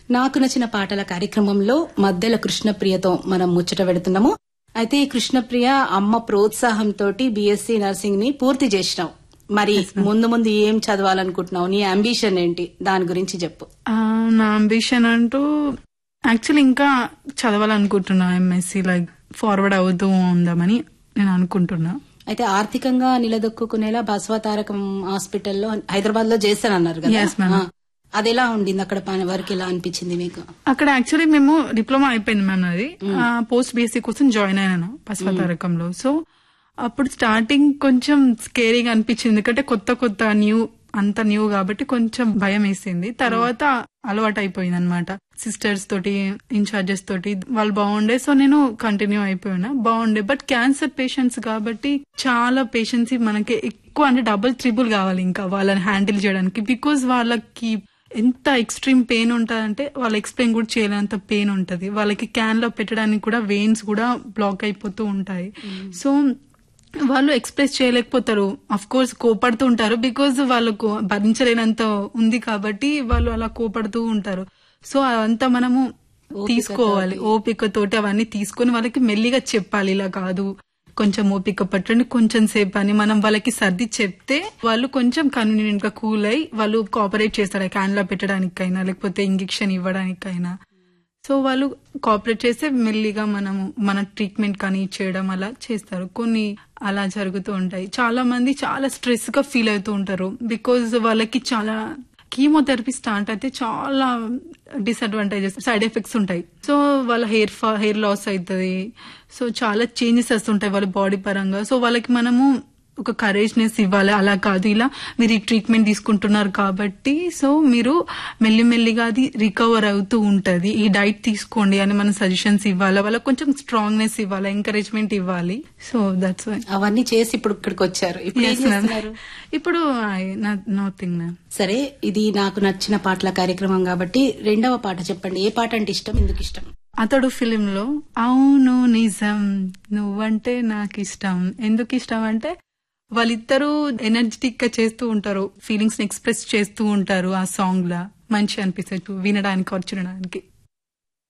నాకు నచ్చిన పాటల కార్యక్రమంలో మద్దెల కృష్ణప్రియతో మనం ముచ్చట పెడుతున్నాము అయితే ఈ కృష్ణప్రియ అమ్మ ప్రోత్సాహంతో బీఎస్సీ నర్సింగ్ ని పూర్తి చేసినావు మరి ముందు ముందు ఏం చదవాలనుకుంటున్నావు నీ అంబిషన్ ఏంటి దాని గురించి చెప్పు ఆ, నా అంబిషన్ అంటూ యాక్చువల్లీ ఇంకా చదవాలనుకుంటున్నా ఎంఎస్సి లైక్ ఫార్వర్డ్ అవుతూ ఉందామని నేను అనుకుంటున్నా అయితే ఆర్థికంగా నిలదొక్కునేలా బసవతారకం హాస్పిటల్లో హైదరాబాద్ లో చేస్తానన్నారు కదా Yes, ma'am. ఆ, అది ఎలా ఉండింది అక్కడ పని వరకు ఎలా అనిపించింది మీకు అక్కడ యాక్చువల్లీ మేము డిప్లొమా అయిపోయింది మ్యామ్ అది పోస్ట్ బీఎస్సీ కోసం జాయిన్ అయినాను పశ్వతారకంలో సో అప్పుడు స్టార్టింగ్ కొంచెం స్కేరీగా అనిపించింది ఎందుకంటే కొత్త కొత్త న్యూ అంత న్యూ కాబట్టి కొంచెం భయం వేసింది తర్వాత అలవాటు అయిపోయింది అనమాట సిస్టర్స్ తోటి ఇన్ఛార్జెస్ తోటి వాళ్ళు బాగుండే సో నేను కంటిన్యూ అయిపోయినా బాగుండే బట్ క్యాన్సర్ పేషెంట్స్ కాబట్టి చాలా పేషెంట్స్ మనకి ఎక్కువ అంటే డబుల్ త్రిబుల్ కావాలి ఇంకా వాళ్ళని హ్యాండిల్ చేయడానికి బికాజ్ వాళ్ళకి ఎంత ఎక్స్ట్రీమ్ పెయిన్ ఉంటదంటే వాళ్ళు ఎక్స్ప్లెయిన్ కూడా చేయలేనంత పెయిన్ ఉంటది వాళ్ళకి క్యాన్ లో పెట్టడానికి కూడా వెయిన్స్ కూడా బ్లాక్ అయిపోతూ ఉంటాయి సో వాళ్ళు ఎక్స్ప్రెస్ చేయలేకపోతారు అఫ్ కోర్స్ కోపడుతూ ఉంటారు బికాజ్ వాళ్ళకు భరించలేనంత ఉంది కాబట్టి వాళ్ళు అలా కోపడుతూ ఉంటారు సో అదంతా మనము తీసుకోవాలి ఓపిక తోటి అవన్నీ తీసుకొని వాళ్ళకి మెల్లిగా చెప్పాలి ఇలా కాదు కొంచెం ఓపిక పట్టండి కొంచెం సేపు అని మనం వాళ్ళకి సర్ది చెప్తే వాళ్ళు కొంచెం కన్వీనియంట్ గా కూల్ అయి వాళ్ళు కోఆపరేట్ చేస్తారు క్యాన్ లో పెట్టడానికైనా లేకపోతే ఇంజెక్షన్ ఇవ్వడానికైనా సో వాళ్ళు కోఆపరేట్ చేస్తే మెల్లిగా మనము మన ట్రీట్మెంట్ కానీ చేయడం అలా చేస్తారు కొన్ని అలా జరుగుతూ ఉంటాయి చాలా మంది చాలా స్ట్రెస్ గా ఫీల్ అవుతూ ఉంటారు బికాజ్ వాళ్ళకి చాలా కీమోథెరపీ స్టార్ట్ అయితే చాలా డిసడ్వాంటేజెస్ సైడ్ ఎఫెక్ట్స్ ఉంటాయి సో వాళ్ళ హెయిర్ ఫా హెయిర్ లాస్ అవుతుంది సో చాలా చేంజెస్ వస్తుంటాయి వాళ్ళ బాడీ పరంగా సో వాళ్ళకి మనము ఒక కరేజ్నెస్ ఇవ్వాలి అలా కాదు ఇలా మీరు ఈ ట్రీట్మెంట్ తీసుకుంటున్నారు కాబట్టి సో మీరు మెల్లిమెల్లిగా అది రికవర్ అవుతూ ఉంటది ఈ డైట్ తీసుకోండి అని మనం సజెషన్స్ ఇవ్వాలి వాళ్ళకి కొంచెం స్ట్రాంగ్నెస్ ఇవ్వాలి ఎంకరేజ్మెంట్ ఇవ్వాలి సో దట్స్ వై అవన్నీ చేసి ఇప్పుడు ఇక్కడికి వచ్చారు ఇప్పుడు ఏం చేస్తున్నారు ఇప్పుడు నథింగ్ మ్యామ్ సరే ఇది నాకు నచ్చిన పాటల కార్యక్రమం కాబట్టి రెండవ పాట చెప్పండి ఏ పాట అంటే ఇష్టం ఎందుకు ఇష్టం అతడు ఫిలిం లో అవును నిజం నువ్వంటే నాకు ఇష్టం ఎందుకు ఇష్టం అంటే వాళ్ళిద్దరూ ఎనర్జెటిక్ గా చేస్తూ ఉంటారు ఫీలింగ్స్ ని ఎక్స్ప్రెస్ చేస్తూ ఉంటారు ఆ సాంగ్ లా మంచి అనిపిస్తుంది వినడానికి or చూడడానికి